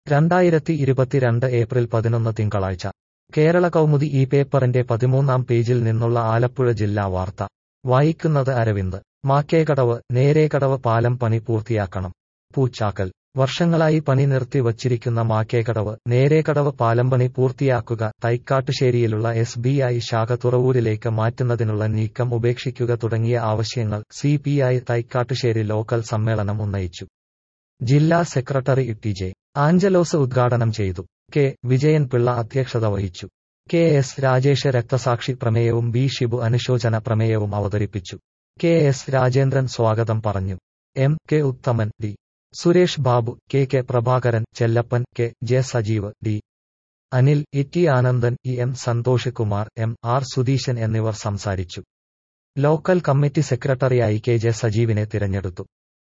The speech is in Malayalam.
രണ്ടായിരത്തി ഇരുപത്തിരണ്ട് ഏപ്രിൽ പതിനൊന്ന് തിങ്കളാഴ്ച കേരള കൗമുദി ഈ പേപ്പറിന്റെ പതിമൂന്നാം പേജിൽ നിന്നുള്ള ആലപ്പുഴ ജില്ലാ വാർത്ത വായിക്കുന്നത് അരവിന്ദ് മാക്കേക്കടവ് നേരേക്കടവ് പാലം പണി പൂർത്തിയാക്കണം പൂച്ചാക്കൽ വർഷങ്ങളായി പണി നിർത്തി വച്ചിരിക്കുന്ന മാക്കേക്കടവ് നേരേക്കടവ് പാലം പണി പൂർത്തിയാക്കുക തൈക്കാട്ടുശ്ശേരിയിലുള്ള എസ് ബി ഐ ശാഖ തുറവൂരിലേക്ക് മാറ്റുന്നതിനുള്ള നീക്കം ഉപേക്ഷിക്കുക തുടങ്ങിയ ആവശ്യങ്ങൾ C P I Thaikkattussery local സമ്മേളനം ഉന്നയിച്ചു ജില്ലാ സെക്രട്ടറി ടി ജെ ആഞ്ചലോസ് ഉദ്ഘാടനം ചെയ്തു കെ വിജയൻ പിള്ള അധ്യക്ഷത വഹിച്ചു കെ എസ് രാജേഷ് രക്തസാക്ഷി പ്രമേയവും ബി ഷിബു അനുശോചന പ്രമേയവും അവതരിപ്പിച്ചു കെ എസ് രാജേന്ദ്രൻ സ്വാഗതം പറഞ്ഞു M K Uthaman D Suresh Babu K K Prabhakaran Chellappan K J Sajeev D Anil E T Anandan E M Santhosh Kumar M R Sudheesan എന്നിവർ സംസാരിച്ചു ലോക്കൽ കമ്മിറ്റി സെക്രട്ടറിയായി കെ ജെ സജീവിനെ തിരഞ്ഞെടുത്തു